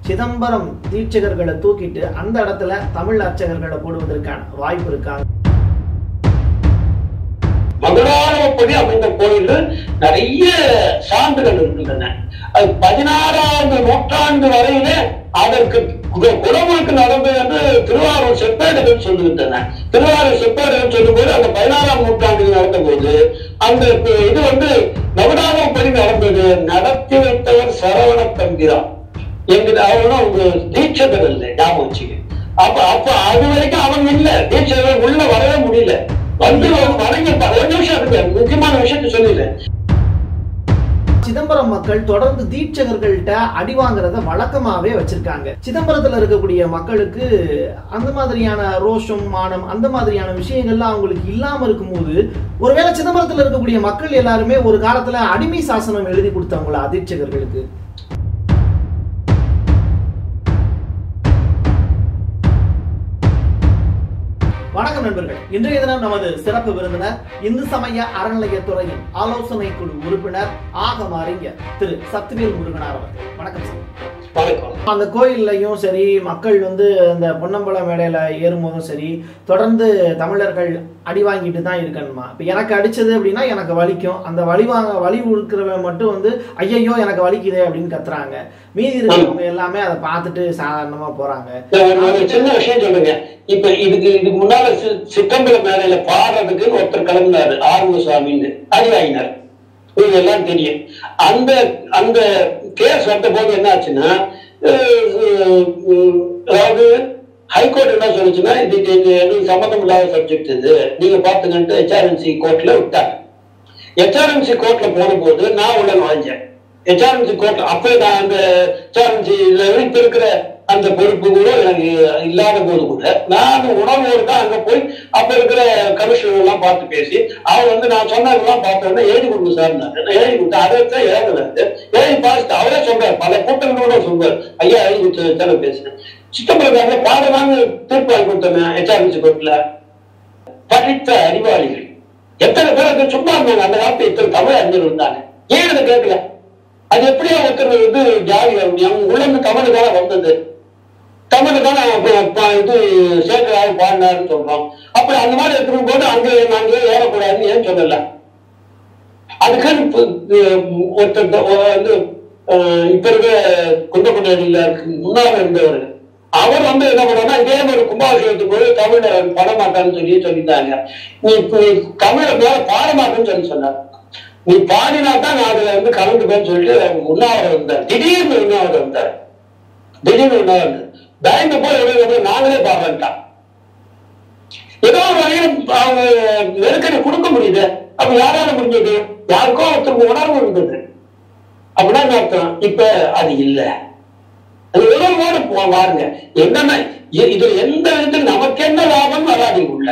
சிதம்பரம் தீட்சகர்களை தூக்கிட்டு அந்த இடத்துல தமிழ் அர்ச்சகர்களை போடுவதற்கான வாய்ப்பு இருக்கா மதுராலயப்படி அமைந்த கோயில் நிறைய சான்றுகள் இருக்கின்றன அது பதினாறாவது நூற்றாண்டு வரையில அதற்கு கு- குடமுழுக்கு நடந்தது என்று திருவாரூர் செப்பேடுகள் சொல்லுகின்றன திருவாரூர் செப்பேடுகள் சொல்லும்போது அந்த பதினாறாம் நூற்றாண்டில் நடந்த போது அந்த கு- இது வந்து நவடாலப்படி நடந்தது நடத்தி வைத்தவர் சரவண தம்பிரான் என்கிற அவனும் அவங்க தீட்சகர் இல்லை ஞாபகம் வச்சுக்க அப்ப அப்ப அது வரைக்கும் அவன் இல்ல தீட்சகர் உள்ள வரவே முடியல வந்து வணங்கி ஒரு நிமிஷம் இருக்கு முக்கியமான விஷயத்த சொல்லிடுறேன் சிதம்பரம் மக்கள் தொடர்ந்து தீட்சகர்கள்ட்ட அடி வாங்குறத வழக்கமாவே வச்சிருக்காங்க சிதம்பரத்துல இருக்கக்கூடிய மக்களுக்கு அந்த மாதிரியான ரோஷம் மானம் அந்த மாதிரியான விஷயங்கள்லாம் அவங்களுக்கு இல்லாம இருக்கும்போது ஒருவேளை சிதம்பரத்துல இருக்கக்கூடிய மக்கள் எல்லாருமே ஒரு காலத்துல அடிமை சாசனம் எழுதி கொடுத்தவங்களா தீட்சகர்களுக்கு வணக்கம் நண்பர்கள் இன்றைய தினம் நமது சிறப்பு விருந்தினர் இந்து சமய அறநிலையத்துறையின் ஆலோசனை குழு உறுப்பினர் ஆகம அறிஞர் திரு சத்வேல் முருகனார் அவர்கள் வணக்கம் சார் வணக்கம் அந்த கோயில்லையும் சரி மக்கள் வந்து அந்த பொன்னம்பல மேடையில ஏறும்போதும் சரி தொடர்ந்து தமிழர்கள் அடி வாங்கிட்டு தான் இருக்கணுமா இப்போ எனக்கு அடிச்சது அப்படின்னா எனக்கு வலிக்கும் அந்த வலி வாங்க வலி இருக்கிறவன் மட்டும் வந்து ஐயையோ எனக்கு வலிக்குதே அப்படின்னு கத்துறாங்க மீதி இருக்கிறவங்க எல்லாமே அதை பார்த்துட்டு சாதாரணமா போறாங்க நான் ஒரு ஒரு சின்ன விஷயம் சொல்லுங்க இப்ப இதுக்கு இதுக்கு முன்னால சி- சித்தம்பல மேலையில பாடுறதுக்கு ஒருத்தர் கிளம்பினாரு ஆறுமுகசாமின்னு அடிவாயினார் உங்களுக்கு எல்லாம் தெரியும் அந்த அந்த கேஸ் வந்த போது என்ன ஆச்சுன்னா அஹ், அஹ், அதாவது ஹைகோர்ட் என்ன சொல்லுச்சுன்னா இது இது எங்களுக்கு சம்மந்தம் இல்லாத சப்ஜெக்ட் இது நீங்க பாத்துங்கன்ட்டு ஹெச்ஆர்என்சி கோர்ட்ல விட்டாங்க ஹெச்ஆர்என்சி கோர்ட்ல போன போது நான் உள்ள நுழைஞ்சேன் ஹெச்ஆர்என்சி கோர்ட்ல அப்ப நான் அந்த ஹெச்ஆர்என்சி இப்ப இருக்கிற அந்த பொறுப்பு கூட எனக்கு இல்லாத போது கூட நான் உணவோடு தான் அங்க போய் அப்ப இருக்கிற கமிஷனர் எல்லாம் பார்த்து பேசி அவர் வந்து நான் சொன்னதெல்லாம் பார்த்த உடனே எழுதி கொடுங்க சார் நான் எழுதி கொடுத்தேன் அதை தான் எழுதுனாரு எழுதி பார்த்துட்டு அவரே சொல்றாரு பல கூட்டங்களோட சொல்றாரு ஐயா எழுதி கொடுத்து தானே பேசுறேன் சித்தம்பரக்காரில் பாடலான்னு தீர்ப்பு வாங்கி கொடுத்தேன் ஹெச்ஆர்என்சி கோர்ட்ல படித்த அறிவாளிகள் எத்தனை பேர் அங்க சும்மா இருந்தாங்க அந்த காலத்துல இத்தனை தமிழ் அறிஞர் இருந்தாங்க ஏன் அதை கேட்கல அது எப்படியா ஒருத்தர் வந்து ஜாதி அவங்க உள்ள இருந்து தமிழுக்காக வந்தது தமிழுக்கான இது சேர்க்கிறாரு பாடினாருன்னு சொல்றோம் அப்படி அந்த மாதிரி இருக்கும் போது அங்க நாங்க ஏறக்கூடாதுன்னு ஏன் சொல்லல அதுக்கான இப்ப, அஹ், ஒருத்தர் த- வந்து அஹ், இப்ப இருக்க குண்டக்குடியில முன்னாள் இருந்தவர் அவர் வந்து என்ன பண்ணா இதே மாதிரி கும்பாபிஷேகத்துக்கு போய் தமிழ பாட மாட்டான்னு சொல்லி சொல்லிட்டாங்க நீ இப்ப தமிழ மேல பாட மாட்டேன்னு சொல்லி சொன்னார் நீ பாடினா தான் நான் அதுல வந்து கலந்துப்பேன்னு சொல்லிட்டு உண்ணாவிரதம் இருந்தார் திடீர்னு உண்ணாவிரதம் இருந்தார் திடீர்னு உண்ணாவிரதம் பயந்து போய் எழுத நாங்களே பாடுறேன்ட்டான் ஏதோ ஒரு வகையில் அவங்க நெருக்கடி கொடுக்க முடியுது அப்ப யாரால முடிஞ்சது யாருக்கோ ஒருத்தருக்கு உணர்வு இருந்தது அப்படின்னா என்ன அர்த்தம் இப்ப அது இல்ல அது உணர்வோடு போ- பாருங்க என்னன்னா இ- இது எந்த விதத்தில் நமக்கு என்ன லாபம் வராது உள்ள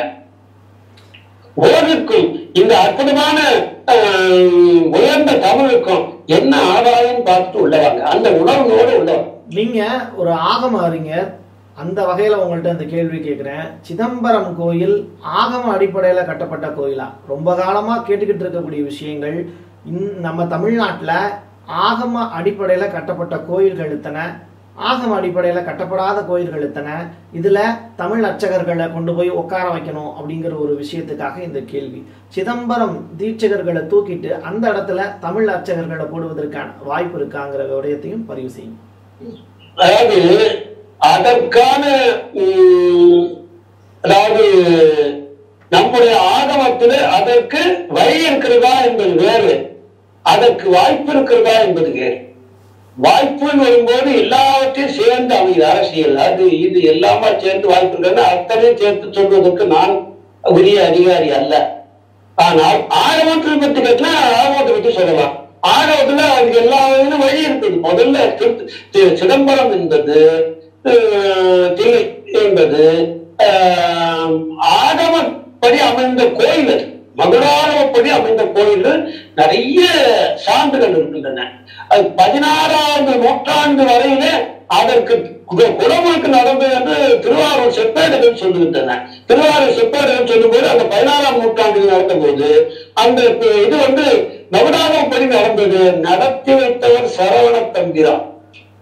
ஓருக்கும் இந்த அற்புதமான ஆஹ், உயர்ந்த தமிழுக்கும் என்ன ஆதாயம் பார்த்துட்டு உள்ளவாங்க அந்த உணர்வோடு உள்ளவங்க நீங்க ஒரு ஆகம அறிஞர் அந்த வகையில உங்கள்ட்ட இந்த கேள்வி கேட்கிறேன் சிதம்பரம் கோயில் ஆகம அடிப்படையில கட்டப்பட்ட கோயிலா ரொம்ப காலமா கேட்டுக்கிட்டு இருக்கக்கூடிய விஷயங்கள் இன்- நம்ம தமிழ்நாட்டுல ஆகம அடிப்படையில கட்டப்பட்ட கோயில்கள் எத்தனை ஆகம அடிப்படையில கட்டப்படாத கோயில்கள் எத்தனை இதுல தமிழ் அர்ச்சகர்களை கொண்டு போய் உட்கார வைக்கணும் அப்படிங்கிற ஒரு விஷயத்துக்காக இந்த கேள்வி சிதம்பரம் தீட்சகர்களை தூக்கிட்டு அந்த இடத்துல தமிழ் அர்ச்சகர்களை போடுவதற்கான வாய்ப்பு இருக்காங்கிற விடயத்தையும் பதிவு செய்யும் அதாவது அதற்கான உம், அதாவது நம்முடைய ஆகமத்தில் அதற்கு வழி இருக்கிறதா என்பது வேறு அதற்கு வாய்ப்பு இருக்கிறதா என்பது வேறு வாய்ப்புன்னு வரும்போது எல்லாவற்றையும் சேர்ந்து அமைது அரசியல் அது இது எல்லாமே சேர்ந்து வாய்ப்பு இருக்கிறது அத்தனையும் சேர்த்து சொல்வதற்கு நான் உரிய அதிகாரி அல்ல ஆனால் ஆகமத்தை பத்தி கேட்டா ஆகமத்தை பத்தி சொல்லலாம் ஆகமத்துல அதுக்கு எல்லா இதுவும் வழி இருக்குது முதல்ல திரு- திரு சிதம்பரம் என்பது அஹ், தில்லை என்பது அஹ், ஆகமப்படி அமைந்த கோயில் அது மகுடாரப்படி அமைந்த கோயில் நிறைய சான்றுகள் இருக்கின்றன அது பதினாறாவது நூற்றாண்டு வரையிலே அதற்கு கு- குடமுழுக்கு நடந்தது என்று திருவாரூர் செப்பேடுகள் சொல்லுகின்றன திருவாரூர் செப்பேடுகள் சொல்லும்போது அந்த பதினாறாம் நூற்றாண்டில் நடந்த போது அந்த ப- இது வந்து நவடாகப்படி நடந்தது நடத்தி வைத்தவர் சரவண தம்பிரான்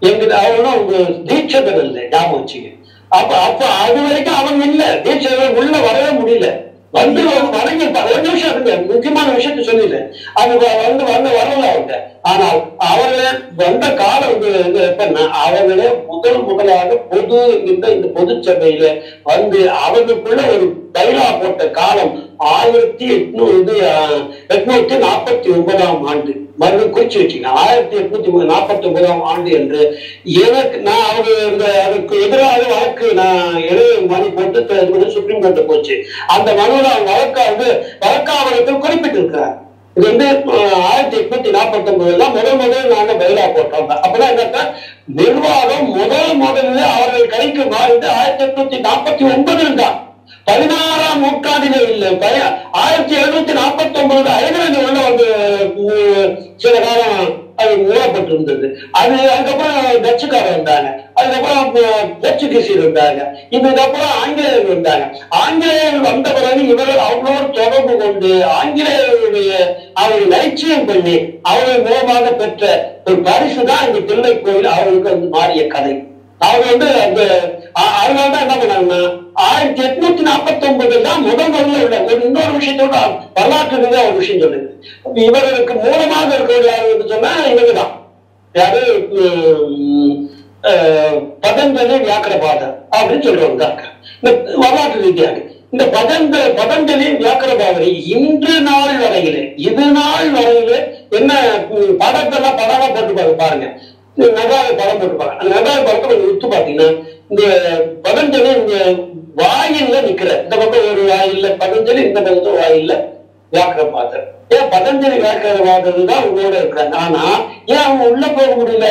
எங்க அவனும் அவங்க தீட்சகர் இல்லை ஞாபகம் வச்சுங்க அப்ப அப்ப அது வரைக்கும் அவன் இல்ல தீட்சகர் உள்ள வரவே முடியல வந்து அவங்க வணங்கி இருப்பாங்க. ஒரு நிமிஷம் இருங்க முக்கியமான விஷயத்த சொல்லிடுறேன் அது வ- வந்து வந்து வரல அவங்க ஆனால் அவர்கள் வந்த காலம் வந்து வந்து எப்பன்னா அவர்களே முதல் முதலாக பொது இந்த இந்த பொது சபையில வந்து அவர்களுக்குள்ள ஒரு தைலா போட்ட காலம் ஆயிரத்தி எட்நூறு எட்நூத்தி நாற்பத்தி ஒன்பதாம் ஆண்டு மறுபடியும் குறிச்சு வச்சுங்க ஆயிரத்தி எட்நூத்தி நாற்பத்தி ஒன்பதாம் ஆண்டு என்று எனக்கு நான் அவங்க இந்த அதுக்கு எதிராக வழக்கு நான் எழுத மனு போட்டு த- இது பண்ணி சுப்ரீம் கோர்ட்டு போச்சு அந்த மனுவில் அவங்க வழக்கா வந்து வழக்காவணத்தில் குறிப்பிட்டிருக்கிறார் இது வந்து அஹ், ஆயிரத்தி எட்நூத்தி நாற்பத்தி ஒன்பதுல முதல் முதல் நாங்க பயிலா போட்டோம் அப்பதான் என்னன்னா நிர்வாகம் முதல் முதல்ல அவர்கள் கைக்கு மாறிட்டு ஆயிரத்தி எட்நூத்தி நாற்பத்தி ஒன்பதில் தான் பதினாறாம் நூற்றாண்டிலே இல்லை பய- ஆயிரத்தி எழுநூத்தி நாற்பத்தி ஒன்பது ஐநூறு உள்ள வந்து உம், சில காலம் அது மூடப்பட்டிருந்தது அது அதுக்கப்புறம் டச்சுக்காரர் இருந்தாங்க அதுக்கப்புறம் அஹ், போர்ச்சுகீசியர் இருந்தாங்க இதுக்கப்புறம் ஆங்கிலேயர் இருந்தாங்க ஆங்கிலேயர் வந்த பிறகு இவர்கள் அவர்களோடு தொடர்பு கொண்டு ஆங்கிலேயருடைய அவரை லட்சியம் பண்ணி அவர்கள் மூலமாக பெற்ற ஒரு பரிசு தான் இந்த தில்லை கோயில் அவர்களுக்கு வந்து மாறிய கதை அவங்க வந்து அந்த அ- அதனால தான் என்ன பண்ணாங்கன்னா ஆயிரத்தி எட்நூத்தி நாற்பத்தி ஒன்பதுல தான் முதல் முதல்ல உள்ள ஒரு இன்னொரு விஷயத்தோட வரலாற்று ரீதியா ஒரு விஷயம் சொல்லுது இவர்களுக்கு மூலமாக இருக்கிறது யாரு என்று சொன்னா இவங்க தான் யாரு உம், அஹ், பதஞ்சலி வியாக்கரபாதர் அப்படின்னு சொல்றவங்க தான் இருக்காங்க. இந்த வரலாற்று ரீதியாக இந்த பதஞ்ச பதஞ்சலி வியாக்கரபாதரை இன்று நாள் வரையிலே இது நாள் வரையிலே என்ன உம், படத்தெல்லாம் படமா போட்டு பாருங்க பாருங்க இந்த நகாத படம் போட்டுப்பாங்க அந்த நகாத படத்தை கொஞ்சம் உத்து பாத்தீங்கன்னா இந்த பதஞ்சலி இந்த வாயில்ல நிக்கிற இந்த பக்கம் ஒரு வாயில்ல பதஞ்சலி இந்த பக்கத்துல வாயில்ல வியாக்கிரபாதர் ஏன் பதஞ்சலி வியாக்கிரபாதர் தான் உங்களோட இருக்காங்க ஆனா ஏன் அவங்க உள்ள போக முடியல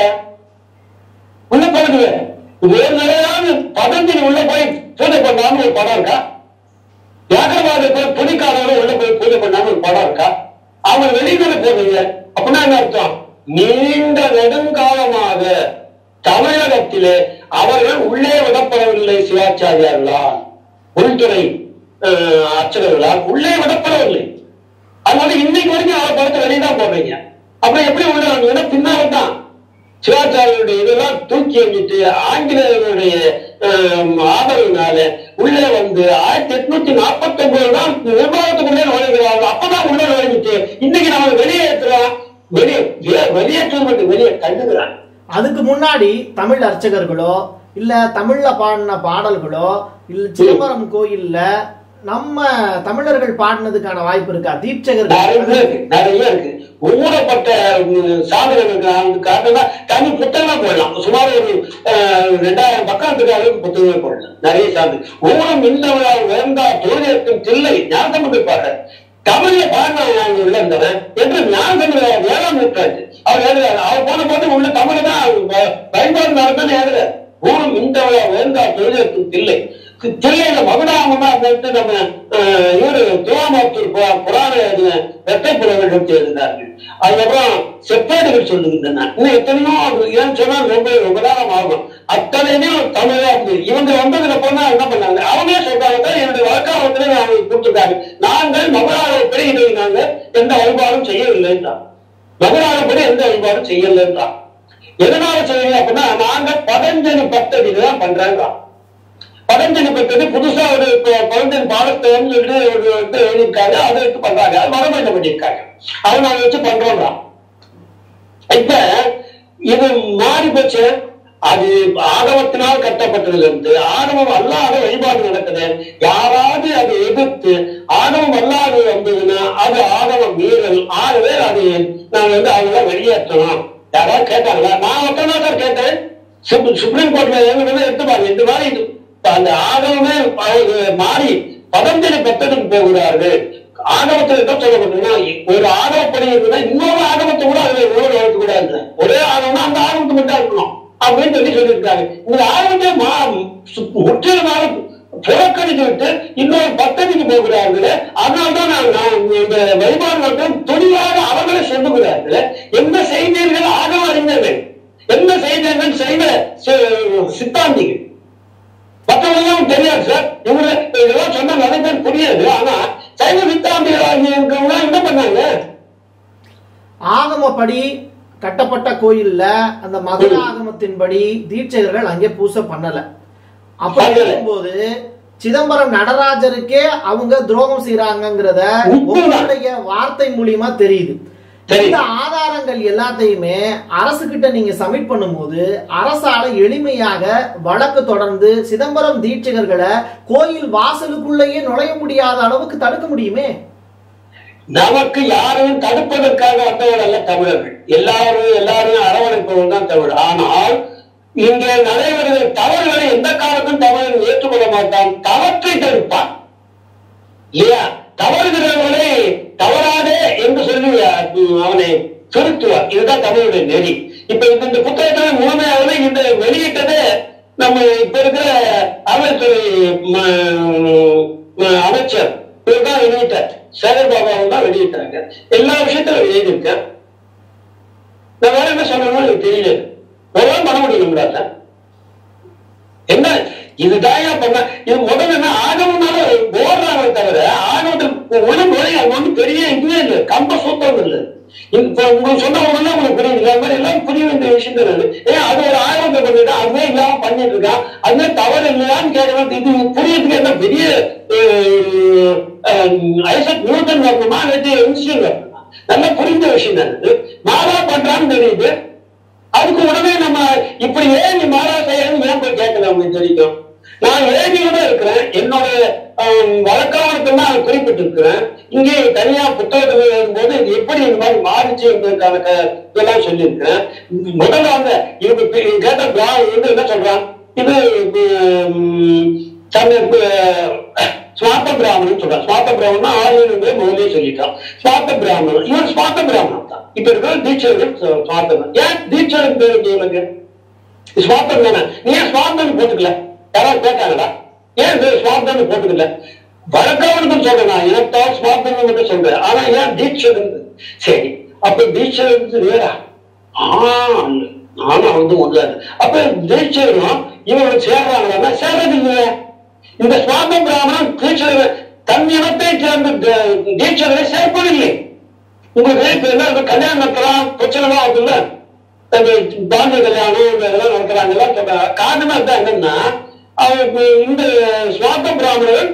உள்ள போகல வேறு நிலையாவது பதஞ்சலி உள்ள போய் பூஜை பண்ணாம ஒரு படம் இருக்கா வியாக்கிரபாதர் போய் புலிக்காரங்க உள்ள போய் பூஜை பண்ணாம ஒரு படம் இருக்கா அவங்க வெளியில போறீங்க அப்படின்னா என்ன அர்த்தம் நீண்ட நெடுங்காலமாக தமிழகத்திலே அவர்கள் உள்ளே விடப்படவில்லை சிவாச்சாரியார்களால் உள்துறை அஹ், அர்ச்சகர்களால் உள்ளே விடப்படவில்லை அதனால இன்னைக்கு வரைக்கும் அவரை படத்தை வெளியே தான் போடுறீங்க அப்புறம் எப்படி உள்ள வந்தீங்கன்னா பின்னால தான் சிவாச்சாரியுடைய இதெல்லாம் தூக்கி எறிஞ்சிட்டு ஆங்கிலேயருடைய ஆம், ஆதரவினால உள்ளே வந்து ஆயிரத்தி எட்நூத்தி நாற்பத்தி ஒன்பது தான் நிர்வாகத்துக்குள்ளே நுழைகிறாங்க அப்பதான் உள்ள நுழைஞ்சிட்டு இன்னைக்கு நம்ம வெளியேற்றுறோம் வெளியே வெ- வெளியேற்றுவது மட்டும் வெளியே தள்ளுகிறாங்க அதுக்கு முன்னாடி தமிழ் அர்ச்சகர்களோ இல்ல தமிழ்ல பாடின பாடல்களோ இல்ல சிதம்பரம் கோயில்ல நம்ம தமிழர்கள் பாடினதுக்கான வாய்ப்பு இருக்கா நிறைய தீட்சகர்கள் இருக்கு நிறைய இருக்கு ஊறப்பட்ட உம், சாதனைகளுக்கு காரணம் தனி புத்தகம் போடலாம் சுமார் ஒரு அஹ், ரெண்டாயிரம் பக்கத்துக்கு அளவுக்கு புத்தகமே போடலாம் நிறைய சார்ந்து ஊனம் இந்தவரால் வேண்டா தொழிலுக்கும் தில்லை ஞாபகம் இருப்பாரு தமிழ்ல பாடின உள்ள இருந்தவன் என்று ஞாபகம் வேளாண் நூற்றாண்டு அவர் எழுதுறாரு அவர் போன போது உள்ள தமிழ் தான் பயன்பாடு நடந்தது எழுதுறாரு ஊனம் இந்தவரா வேண்டா தொழிலுக்கும் தில்லை தில்லையில மகுடாமமா போட்டு நம்ம அஹ், இவரு துவாமத்தூர் பு- புராண எழுதின வெட்டை புலவர்கள் எடுத்து எழுதினார்கள் அதுக்கப்புறம் செப்பேடுகள் சொல்லுகின்றன இன்னும் எத்தனையோ அது ஏன் சொன்னா ரொம்ப ரொம்ப நேரம் ஆகும் அத்தனையும் தமிழா இருந்து இவங்க வந்ததுல போனா என்ன பண்ணாங்க அவங்களே சொல்றாங்க என்னுடைய வழக்காவத்திலே அவங்க கொடுத்துருக்காங்க நாங்கள் மகளாளப்படி இதை நாங்கள் எந்த வழிபாடும் செய்யவில்லைன்றான் மகளாளப்படி எந்த வழிபாடும் செய்யலைன்றான் எதனால செய்யல அப்படின்னா நாங்க பதஞ்சலி பத்தடியில தான் பண்றாங்க பதஞ்சலி பத்தடி புதுசா ஒரு ப- பதஞ்சலி பாடத்தேன்னு சொல்லி ஒரு இது எழுதியிருக்காங்க அதை எடுத்து பண்றாங்க அது வடமொழியில பண்ணியிருக்காங்க அதை நாங்க வச்சு பண்றோம் தான் இப்ப இது மாறி போச்சு அது ஆகமத்தினால் கட்டப்பட்டதுல இருந்து ஆகமம் அல்லாத வழிபாடு நடக்குது யாராவது அதை எதிர்த்து ஆகமம் அல்லாது வந்ததுன்னா அது ஆகம மீறல் ஆகவே அது நாங்க வந்து அவங்க வெளியேற்றணும் யாராவது கேட்டாங்களா நான் ஒத்தனா தான் கேட்டேன் சுப்- சுப்ரீம் கோர்ட்ல எங்க எடுத்து பாருங்க இந்த மாதிரி இது அந்த ஆகமமே அவங்க மாறி பதஞ்சலி பத்தத்துக்கு போகிறார்கள் ஆகமத்தில் என்ன சொல்லப்பட்டதுன்னா ஒரு ஆகமப்படி இருக்குன்னா இன்னொரு ஆகமத்தை கூட அதுல உணவு வளர்க்க கூடாது ஒரே ஆகம்னா அந்த ஆகமத்தை மட்டும் இருக்கணும் அப்படின்னு சொல்லி சொல்லியிருக்காங்க இந்த ஆகமத்தை மா சு- முற்றிலுமாக புறக்கணித்து விட்டு இன்னொரு பத்ததிக்கு போகிறார்கள் அதனால்தான் நான் நான் இந்த வழிபாடு மட்டும் துணிவாக அவர்களே சொல்லுகிறார்கள் எந்த செய்தீர்கள் ஆகம அறிஞர்கள் எந்த செய்தீர்கள் செய்த சி- சித்தாந்திகள் மற்றவங்களும் தெரியாது சார் இவங்க இதெல்லாம் சொன்னா நிறைய பேர் புரியாது ஆனா சைவ சித்தாந்திகள் ஆகிய இருக்கிறவங்க என்ன பண்ணாங்க ஆகமப்படி கட்டப்பட்ட கோயில்ல அந்த மதுர ஆகமத்தின்படி தீட்சகர்கள் அங்கே பூசை பண்ணல அப்படி பண்ணல. இருக்கும்போது சிதம்பரம் நடராஜருக்கே அவங்க துரோகம் செய்யறாங்கிறத உண்மைதான். உங்களுடைய வார்த்தை மூலியமா தெரியுது சரி. இந்த ஆதாரங்கள் எல்லாத்தையுமே அரசு கிட்ட நீங்க சப்மிட் பண்ணும்போது அரசால எளிமையாக வழக்கு தொடர்ந்து சிதம்பரம் தீட்சகர்களை கோயில் வாசலுக்குள்ளேயே நுழைய முடியாத அளவுக்கு தடுக்க முடியுமே நமக்கு யாரையும் தடுப்பதற்காக வந்தவர்கள் அல்ல தமிழர்கள் எல்லாரும் எல்லாரும் அரவணைப்பவர்கள் தான் தமிழ் ஆனால் இங்கே நடைபெறுகிற தவறுகளை எந்த காலத்தும் தமிழன் ஏற்றுக்கொள்ள மாட்டான் தவற்றை தடுப்பான் இல்லையா தவறுகிறவர்களை தவறாதே என்று சொல்லி அஹ், அவனை திருத்துவார் இதுதான் தமிழுடைய நெறி இப்ப இந்த இந்த புத்தகத்தை முழுமையாகவே இந்த வெளியிட்டதே நம்ம இப்ப இருக்கிற அமைச்சர் அமைச்சர் இவர்தான் வெளியிட்டார் சேகர் பாபாவை தான் வெளியிட்டாங்க எல்லா விஷயத்திலும் எழுதியிருக்கேன் நான் வேற என்ன சொல்லணும்னு எனக்கு தெரியல ஒரு பண்ண முடியும் நம்மளால என்ன இதுதான் ஏன் பண்ண இது முதல்ல என்ன ஆகவனால ஓடுறாங்க தவிர ஆகவத்துக்கு உள்ள நுழைய அது ஒன்றும் பெரிய இதுவே இல்லை கம்ப சூத்திரம் இல்லை இப்ப உங்களுக்கு சொன்ன உடனே உங்களுக்கு புரியுது அது மாதிரி எல்லாம் புரிய வேண்டிய விஷயம் தான் ஏன் அது ஒரு ஆகவத்தை பண்ணிட்டு அதுவே இல்லாம பண்ணிட்டு இருக்கான் அதுவே தவறு இல்லையான்னு கேட்கணும் இது புரியறதுக்கு என்ன பெரிய அஹ், அஹ், ஐசக் நியூட்டன் வரணுமா இல்லாட்டி இன்ஸ்டியூட் வரணுமா நல்லா புரிந்த விஷயம் தான் இது மாறா பண்றான்னு தெரியுது அதுக்கு உடனே நம்ம இப்படி ஏன் நீ மாறா செய்யணும்னு ஏன் போய் கேட்கலாம் அப்படின்னு தெரியும் நான் ஏடியோட இருக்கிறேன் என்னோட வழக்காவணத்தை நான் குறிப்பிட்டிருக்கிறேன் இங்கே தனியா புத்தகத்தில் எழுதும்போது இது எப்படி இந்த மாதிரி மாறிச்சு என்பதற்கான க- இதெல்லாம் சொல்லியிருக்கிறேன் முதல்ல வந்து இவங்க பே- இவங்க கேட்ட பிரா- வந்து என்ன சொல்றான் இது உம், தன்னை அஹ், ஸ்வார்த்த பிராமணன் சொல்றான் ஸ்வார்த்த பிராமணன் ஆளுநர் முதலே சொல்லிட்டான் ஸ்வார்த்த பிராமணன் இவன் ஸ்வார்த்த பிராமணன் தான் இப்ப இருக்கிற தீட்சர்கள் ஸ்வார்த்தன் ஏன் தீட்சகன் பேரு கேளுங்க ஸ்வார்த்தம் தானே நீ ஏன் ஸ்வார்த்தம் போட்டுக்கல யாராவது கேட்டாங்களா ஏன் இது ஸ்வார்த்தம் போட்டுக்கல வழக்காவனுக்கு சொல்றேன் நான் இனத்தால் ஸ்வார்த்தம் மட்டும் சொல்றேன் ஆனா ஏன் தீட்சகன் சரி அப்ப தீட்சகன் வேறா ஆஹ் நானும் வந்து ஒன்றாரு அப்ப தீட்சகனும் இவங்க சேர்றாங்களா சேர்றது இல்லையே இந்த சுவாமி பிராமணன் தீட்சகர் தன் இனத்தை சேர்ந்த த- தீட்சகரை சேர்ப்பதில்லை உங்களுக்கு இப்ப என்ன இருக்கு, கல்யாணம் நடத்தலாம் பிரச்சனை ஆகுதுல்ல அந்த பாண்டிய கல்யாணம் இந்த இதெல்லாம் நடத்துறாங்கல்ல சொல்றாங்க காரணமா தான் என்னன்னா அவர் இப்ப இந்த சுவாத்த பிராமணர்கள்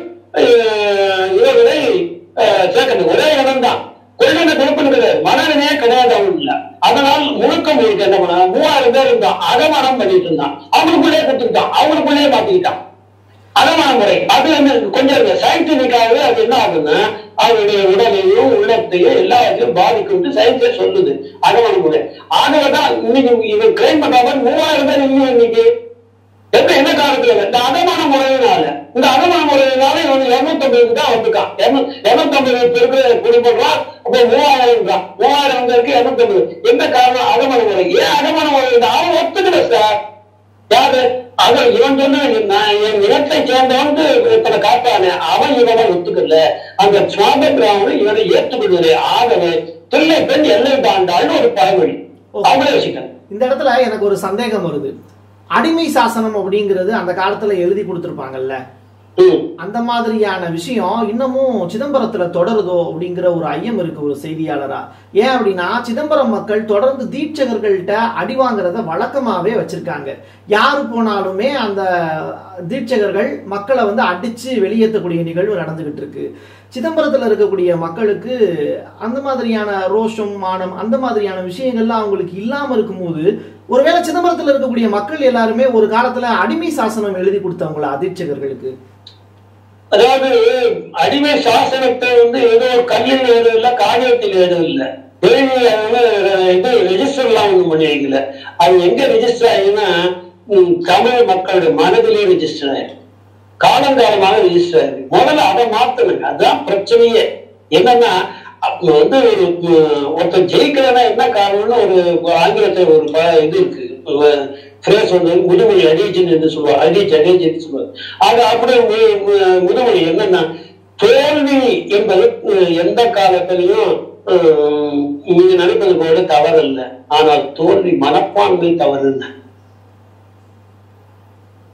அஹ், இவர்களை அஹ், சேர்க்கணும் ஒரே இடம் தான் கொள்கை கொடுப்பது கிடையாது மனநிலையே கிடையாது அவனுக்கு அதனால் முழுக்க முழுக்க என்ன பண்ண மூவாயிரம் பேர் இருந்தான் அகமனம் பண்ணிட்டு இருந்தான் அவனுக்குள்ளே கொடுத்துட்டான் அவனுக்குள்ளேயே மாத்திக்கிட்டான் அகமான முறை அது வந்து கொஞ்சம் சயின்டிபிக்காகவே அது என்ன ஆகுதுன்னா அவருடைய உடலையும் உள்ளத்தையும் எல்லாத்தையும் பாதிக்கும் சயின்ஸே சொல்லுது அகமான முறை ஆகவேதான் இன்னைக்கு இவன் கிளைம் பண்ற மாதிரி மூவாயிரம் பேர் இல்லையா இன்னைக்கு என்ன என்ன காரணத்துல இந்த அகமான முறையினால இந்த அகமான முறையினால இவன் இருநூத்தி ஐம்பதுக்கு தான் வந்திருக்கான் இருநூத்தி ஐம்பது பேருக்கு குடிபடுறான் அப்ப மூவாயிரம் தான் மூவாயிரம் வந்திருக்கு இருநூத்தி ஐம்பது எந்த காரணம் அகமான முறை ஏன் அகமான முறை இந்த அவன் ஒத்துக்கல சார் யாரு அவன் இவன் சொன்ன நான் என் இனத்தை சேர்ந்தவன் இத்தனை காட்டானே அவன் இவனை ஒத்துக்கல அந்த சுவாமி பிராமணன் இவனை ஏற்றுக்கொள்வதே ஆகவே பிள்ளை பெண் எல்லை தாண்டாள்னு ஒரு பழமொழி அவங்களே வச்சுக்கணும் இந்த இடத்துல எனக்கு ஒரு சந்தேகம் வருது அடிமை சாசனம் அப்படிங்கிறது அந்த காலத்துல எழுதி கொடுத்திருப்பாங்கல்ல ம் அந்த மாதிரியான விஷயம் இன்னமும் சிதம்பரத்துல தொடருதோ அப்படிங்கிற ஒரு ஐயம் இருக்கு ஒரு செய்தியாளரா ஏன் அப்படின்னா சிதம்பரம் மக்கள் தொடர்ந்து தீட்சகர்கள்ட்ட அடி வாங்குறத வழக்கமாவே வச்சிருக்காங்க யாரு போனாலுமே அந்த தீட்சகர்கள் மக்களை வந்து அடிச்சு வெளியேற்றக்கூடிய நிகழ்வு நடந்துகிட்டு இருக்கு சிதம்பரத்துல இருக்கக்கூடிய மக்களுக்கு அந்த மாதிரியான ரோஷம் மானம் அந்த மாதிரியான விஷயங்கள்லாம் அவங்களுக்கு இல்லாம இருக்கும்போது ஒருவேளை சிதம்பரத்துல இருக்கக்கூடிய மக்கள் எல்லாருமே ஒரு காலத்துல அடிமை சாசனம் எழுதி கொடுத்தவங்களா தீட்சகர்களுக்கு அதாவது அடிமை சாசனத்தை வந்து ஏதோ ஒரு கல்லில் எழுதல காகிதத்தில் எழுதல எழுதி அது இது ரெஜிஸ்டர் எல்லாம் ஒண்ணும் பண்ணி வைக்கல அது எங்க ரெஜிஸ்டர் ஆகுதுன்னா ம், தமிழ் மக்களுடைய மனதிலே ரெஜிஸ்டர் ஆயிருக்கு காலங்காலமாக ரெஜிஸ்டர் ஆயிருக்கு முதல்ல அதை மாத்தணுங்க அதுதான் பிரச்சனையே என்னன்னா அப்ப வந்து ஒரு ம், ஒருத்தன் ஜெயிக்கலன்னா என்ன காரணம்னு ஒரு ஆங்கிலத்துல ஒரு ப- இது இருக்கு ஃப்ரேஸ் வந்து முதுமொழி அடிஜன் என்று சொல்லுவார் அடிஜ் அடிஜ் என்று சொல்லுவார் அது அப்படியே மு- மு- முதுமொழி என்னன்னா தோல்வி என்பது ம், எந்த காலத்திலையும் ம், நீங்க நினைப்பது போல தவறல்ல ஆனால் தோல்வி மனப்பான்மை தவறுன்னு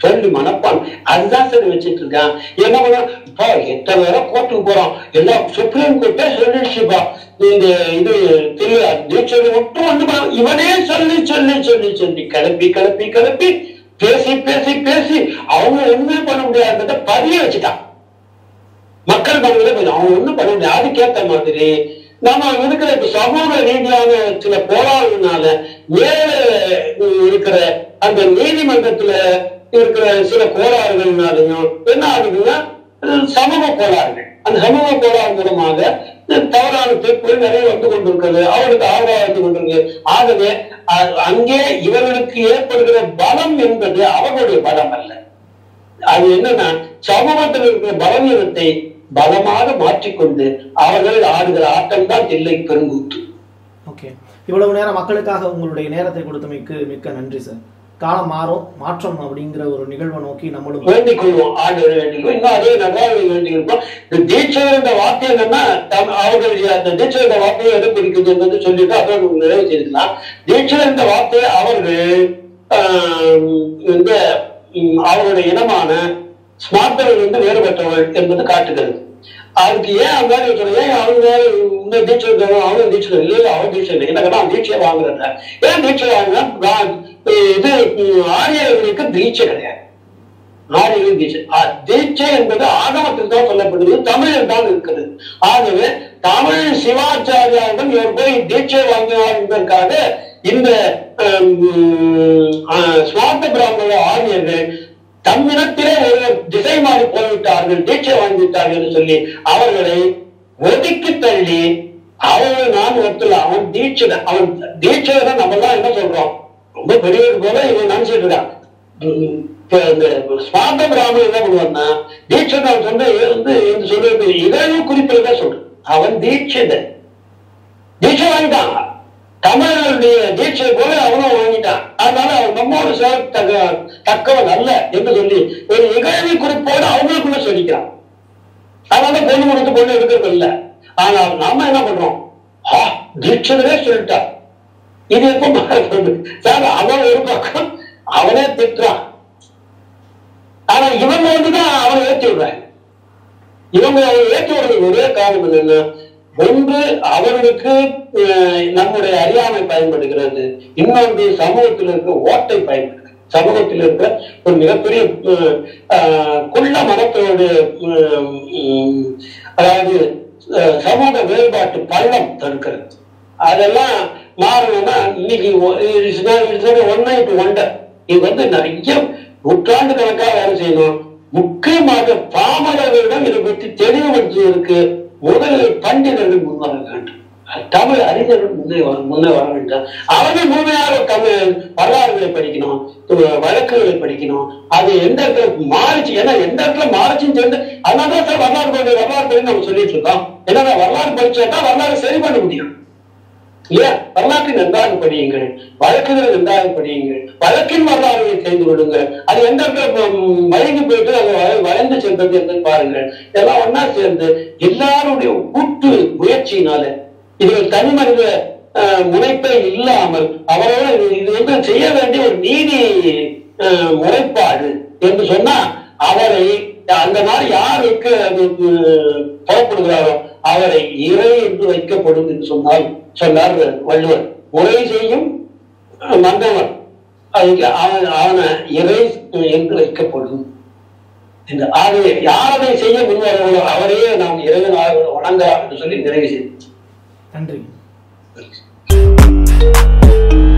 சொல்லி மனப்பான் அதுதான் சரி வச்சிட்டு இருக்கான் என்ன பண்ண இப்போ எத்தனை நேரம் கோர்ட்டுக்கு போறோம் எல்லாம் சுப்ரீம் கோர்ட்டே சொல்லிடுச்சுப்பா இந்த இது திரு தீட்சை மட்டும் வந்து பா- இவனே சொல்லி சொல்லி சொல்லி சொல்லி கிளப்பி கிளப்பி கிளப்பி பேசி பேசி பேசி அவங்க ஒண்ணுமே பண்ண முடியாதத பதிய வச்சுட்டான் மக்கள் பண்ணுறத கொஞ்சம் அவங்க ஒண்ணும் பண்ண முடியாது அதுக்கேத்த மாதிரி நம்ம இருக்கிற இப்ப சமூக ரீதியான சில போராட்டங்களால மேல இருக்கிற அந்த நீதிமன்றத்துல இருக்கிற சில கோளாறுகள்னாலையும் என்ன ஆகுதுன்னா அஹ் சமூக கோளாறுகள் அந்த சமூக கோளாறு மூலமாக அஹ் தவறான தீர்ப்புகள் நிறைய வந்து கொண்டிருக்கிறது அவருக்கு ஆதரவாக வந்து கொண்டிருக்கு ஆகவே அ- அங்கே இவர்களுக்கு ஏற்படுகிற பலம் என்பது அவர்களுடைய பலம் அல்ல அது என்னன்னா சமூகத்தில் இருக்கிற பலவீனத்தை பலமாக மாற்றிக்கொண்டு அவர்கள் ஆடுகிற ஆட்டம் தான் தில்லை பெருங்கூத்து ஓகே இவ்வளவு நேரம் மக்களுக்காக உங்களுடைய நேரத்தை கொடுத்தமைக்கு மிக்க நன்றி சார் காலம் மாறும் மாற்றம் அப்படிங்கிற ஒரு நிகழ்வை நோக்கி நம்மளும் வேண்டிக் கொள்வோம் ஆண்டவர் வேண்டிக் கொள்வோம் இன்னும் அதே நன்றாக வேண்டிக் கொள்வோம் இந்த தீட்சையர் என்ற வார்த்தை என்னன்னா தம்- அவர்களுடைய அந்த தீட்சை என்ற வார்த்தையை எதை குறிக்குது என்பதை சொல்லிட்டு அதோடு நிறைவு செய்திருக்கலாம் தீட்சை என்ற வார்த்தையை அவர்கள் ஆம், இந்த ம், அவர்களுடைய இனமான ஸ்மார்த்தர்கள் வந்து வேறுபட்டவர்கள் என்பது காட்டுகிறது அதுக்கு ஏன் அந்த மாதிரி சொல்றேன் ஏன் அவங்க இந்த தீட்சை இருக்கிறவங்க அவங்க தீட்சை இல்லை இல்லை அவன் தீட்சை இல்லை எனக்கு நான் தீட்சை வாங்குறேன் ஏன் தீட்சை வாங்கினா நான் இது ம், ஆரியர்களுக்கு தீட்சை கிடையாது ஆரியர்கள் தீட்சை ஆ, தீட்சை என்பது ஆகமத்தில் தான் சொல்லப்படுது தமிழில் தான் இருக்கிறது ஆகவே தமிழ் சிவாச்சாரியாரிடம் இவர் போய் தீட்சை வாங்குவார் என்பதற்காக இந்த ஹம், ஆ, சுவார்த்த பிராமண ஆரியர்கள் தம்மிடத்திலே ஒரு திசை மாறி போய்விட்டார்கள் தீட்சை வாங்கிவிட்டார்கள் என்று சொல்லி அவர்களை ஒதுக்கி தள்ளி அவர்கள் நான் ஒருத்தல அவன் தீட்சிதன் அவன் தீட்சிதன் நம்ம எல்லாம் என்ன சொல்றோம் ரொம்ப பெரியவர் போல இவன் நினைச்சிட்டு இருக்கான் உம் இப்ப இந்த ஸ்மார்த்த பிராமணன் என்ன பண்ணுவான்னா தீட்சிதன் சொன்ன வந்து என்று சொல்றது இகழ்வு குறிப்பில் தான் சொல்றேன் அவன் தீட்சிதன் தீட்சை வாங்கிட்டான் தமிழர்களுடைய தீட்சை போல அவனும் வாங்கிட்டான் அதனால அவன் நம்மோடு சேர தக்க தக்கவன் அல்ல என்று சொல்லி ஒரு இகழ்வி குறிப்போடு அவங்களுக்குள்ள சொல்லிக்கிறான் அதனால பொண்ணு கொடுத்து பொண்ணு எடுக்கிறது இல்ல ஆனால் நாம என்ன பண்றோம் ஆ தீட்சதே சொல்லிட்டான் இது எப்ப மாறுறது சார் அவன் ஒரு பக்கம் அவனே திட்டுறான் ஆனா இவங்க வந்துதான் அவனை ஏற்றி விடுறாங்க இவங்க அவனை ஏற்றி விடுறதுக்கு ஒரே காரணம் என்னன்னா ஒன்று அவர்களுக்கு அஹ், நம்முடைய அறியாமை பயன்படுகிறது இன்னொன்று சமூகத்தில் இருக்கிற ஓட்டை பயன்படுகிறது சமூகத்தில் இருக்கிற ஒரு மிகப்பெரிய அஹ், அஹ், குள்ள மனத்தோடு அஹ், உம், அதாவது அஹ், சமூக வேறுபாட்டு பள்ளம் தடுக்கிறது அதெல்லாம் மாறணும்னா இன்னைக்கு ஒன் நைட் ஒண்டர் இது வந்து நிறைய நூற்றாண்டு கணக்காக வேலை செய்யணும் முக்கியமாக பாமரர்களிடம் இதை பற்றி தெளிவுபடுத்துவதற்கு முதலில் பண்டிதர்கள் முன்வர வேண்டும் தமிழ் அறிஞர்கள் முன்னே வர முன்னே வர வேண்டும் அவர்கள் முழுமையாக தமிழ் வரலாறுகளை படிக்கணும் து- வழக்குகளை படிக்கணும் அது எந்த இடத்துல மாறிச்சு ஏன்னா எந்த இடத்துல மாறிச்சுன்னு தெரிஞ்சு அதனால சார் வரலாறு படி வரலாறு படி நம்ம சொல்லிட்டு இருக்கோம் ஏன்னா வரலாறு படிச்சாட்டா வரலாறு சரி பண்ண முடியும் இல்லையா வரலாற்றை நன்றாக படியுங்கள் வழக்குகளை நன்றாக படியுங்கள் வழக்கின் வரலாறுகளை தெரிந்து கொள்ளுங்கள் அது எந்த இடத்துல ம், மயங்கி போயிட்டு அது வ- வளைந்து சென்றது என்று பாருங்கள் எல்லாம் ஒண்ணா சேர்ந்து எல்லாருடைய கூட்டு முயற்சியினால இது தனி மனித அஹ், முனைப்பே இல்லாமல் அவரோட இது- இது வந்து செய்ய வேண்டிய ஒரு நீதி அஹ், முறைப்பாடு என்று சொன்னா அவரை அந்த மாதிரி யாருக்கு அது அஹ், புறப்படுகிறாரோ அவரை இறை என்று வைக்கப்படும் என்று சொன்னால் சொன்னார் வள்ளுவர் முறை செய்யும் அஹ், மன்னவன் அதுக்கு அவன் அவனை இறை என்று வைக்கப்படும் என்று ஆகவே யார் அதை செய்ய முன்வரவோ அவரையே நாம் இறைவனாக வணங்கலாம் என்று சொல்லி நிறைவு செய்தோம் நன்றி